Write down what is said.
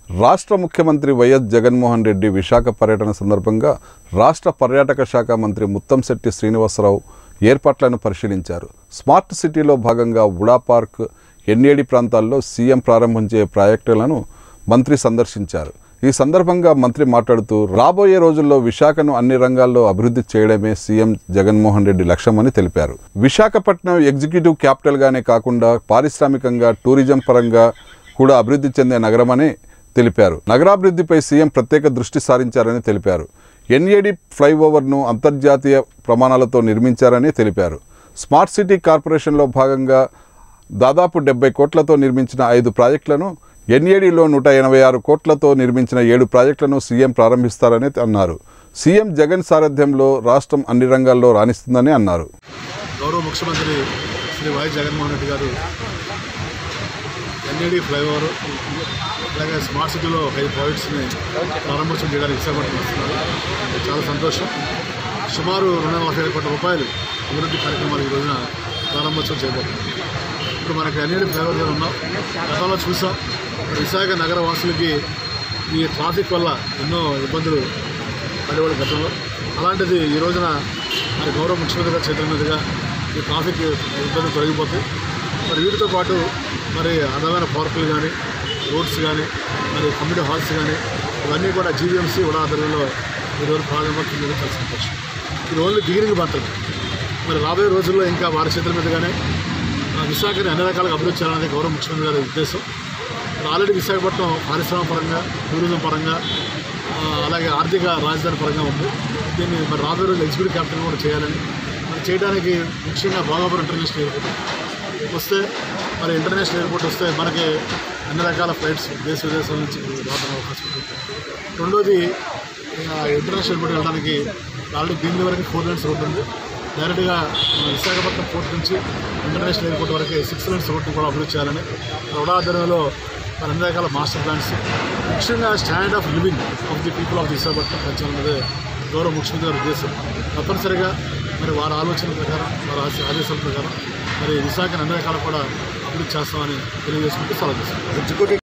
రాష్ట్ర ముఖ్యమంత్రి వైఎస్ జగన్మోహన్ రెడ్డి విశాఖ పర్యటన సందర్భంగా రాష్ట్ర పర్యాటక శాఖ మంత్రి ముత్తంశెట్టి శ్రీనివాసరావు ఏర్పాట్లను పరిశీలించారు స్మార్ట్ సిటీలో భాగంగా ఉడా పార్క్ ఎన్ఏడి ప్రాంతాల్లో సీఎం ప్రారంభించే ప్రాజెక్టులను మంత్రి సందర్శించారు ఈ సందర్భంగా మంత్రి మాట్లాడుతూ రాబోయే రోజుల్లో విశాఖను అన్ని రంగాల్లో అభివృద్ధి చేయడమే సీఎం జగన్మోహన్ రెడ్డి లక్ష్యమని తెలిపారు విశాఖపట్నం ఎగ్జిక్యూటివ్ క్యాపిటల్గానే కాకుండా పారిశ్రామికంగా టూరిజం పరంగా కూడా అభివృద్ధి చెందే నగరమని తెలిపారు నగరాభివృద్ధిపై సీఎం ప్రత్యేక దృష్టి సారించారని తెలిపారు ఎన్ఏడి ఫ్లైఓవర్ను అంతర్జాతీయ ప్రమాణాలతో నిర్మించారని తెలిపారు స్మార్ట్ సిటీ కార్పొరేషన్లో భాగంగా దాదాపు డెబ్బై కోట్లతో నిర్మించిన ఐదు ప్రాజెక్టులను ఎన్ఏడిలో నూట ఎనభై ఆరు కోట్లతో నిర్మించిన ఏడు ప్రాజెక్టులను సీఎం ప్రారంభిస్తారని అన్నారు సీఎం జగన్ సారథ్యంలో రాష్ట్రం అన్ని రంగాల్లో రాణిస్తుందని అన్నారు గౌరవ ముఖ్యమంత్రి శ్రీ వైఎస్ జగన్మోహన్ రెడ్డి గారు ఎన్ఏడి ఫ్లైఓవర్ అలాగే స్మార్ట్ సిటీలో ఐదు ప్రాజెక్ట్స్ని ప్రారంభోత్సవం చేయడానికి విశాఖపట్నం వస్తున్నారు ఇది చాలా సంతోషం సుమారు రెండు వందల నలభై ఐదు కోట్ల రూపాయలు అభివృద్ధి కార్యక్రమాలు ఈ రోజున ప్రారంభోత్సవం చేయబోతున్నాం ఇప్పుడు మనకి ఎన్ఏడి ఫ్లైఓవర్ గారు ఉన్నాం గతంలో చూసాం విశాఖ నగర వాసులకి ఈ ట్రాఫిక్ వల్ల ఎన్నో ఇబ్బందులు పడేవాడు గతంలో అలాంటిది ఈ రోజున మరి గౌరవ ముఖ్యమంత్రి గారి చేతుల మీదుగా ఈ ట్రాఫిక్ ఇబ్బందులు తొలగిపోతాయి మరి వీటితో పాటు మరి అందమైన పార్కులు కానీ రోడ్స్ కానీ మరి కమ్యూనిటీ హాల్స్ కానీ ఇవన్నీ కూడా జీవీఎంసీ కూడా ఆధ్వర్యంలో ఈరోజు ప్రారంభమవుతుంది చాలా సంతోషం ఇది ఓన్లీ బిగినింగ్ మాత్రమే మరి రాబోయే రోజుల్లో ఇంకా వారి చేతుల మీదుగానే ఆ, విశాఖని అన్ని రకాలుగా అభివృద్ధి చేయాలనేది గౌరవ ముఖ్యమంత్రి గారి ఉద్దేశం మరి ఆల్రెడీ విశాఖపట్నం పారిశ్రామిక పరంగా టూరిజం పరంగా ఆ, అలాగే ఆర్థిక రాజధాని పరంగా ఉంది దీన్ని మరి రాబోయే రోజులు ఎగ్జిక్యూటివ్ క్యాపిటల్ కూడా చేయాలని మరి చేయడానికి ముఖ్యంగా భోగాపురం ఇంటర్నేషనల్ ఎయిర్పోర్ట్ వస్తే మరి ఇంటర్నేషనల్ ఎయిర్పోర్ట్ వస్తే మనకి అన్ని రకాల ఫ్లైట్స్ దేశ విదేశాల నుంచి రావడం అవకాశం ఉంటుంది రెండోది ఆ, ఇంటర్నేషనల్ ఎయిర్పోర్ట్ వెళ్ళడానికి ఆల్రెడీ దీని వరకు ఫోర్ లైన్స్ రోడ్ ఉంది డైరెక్ట్గా మన విశాఖపట్నం పోర్ట్ నుంచి ఇంటర్నేషనల్ ఎయిర్పోర్ట్ వరకు సిక్స్ లైన్స్ రోడ్ని కూడా అభివృద్ధి చేయాలని రౌడా ఆధ్వర్యంలో మరి అన్ని రకాల మాస్టర్ ప్లాన్స్ ముఖ్యంగా standard of living of the people of Visakhapatnam పెంచాలన్నదే గౌరవ ముఖ్యమంత్రి గారి ఉద్దేశం తప్పనిసరిగా మరి వారి ఆలోచన ప్రకారం వారి ఆశ- ఆదేశాల ప్రకారం మరి విశాఖను అన్ని రకాలు కూడా అభివృద్ధి చేస్తామని తెలియజేసుకుంటూ సెలవు చేస్తాం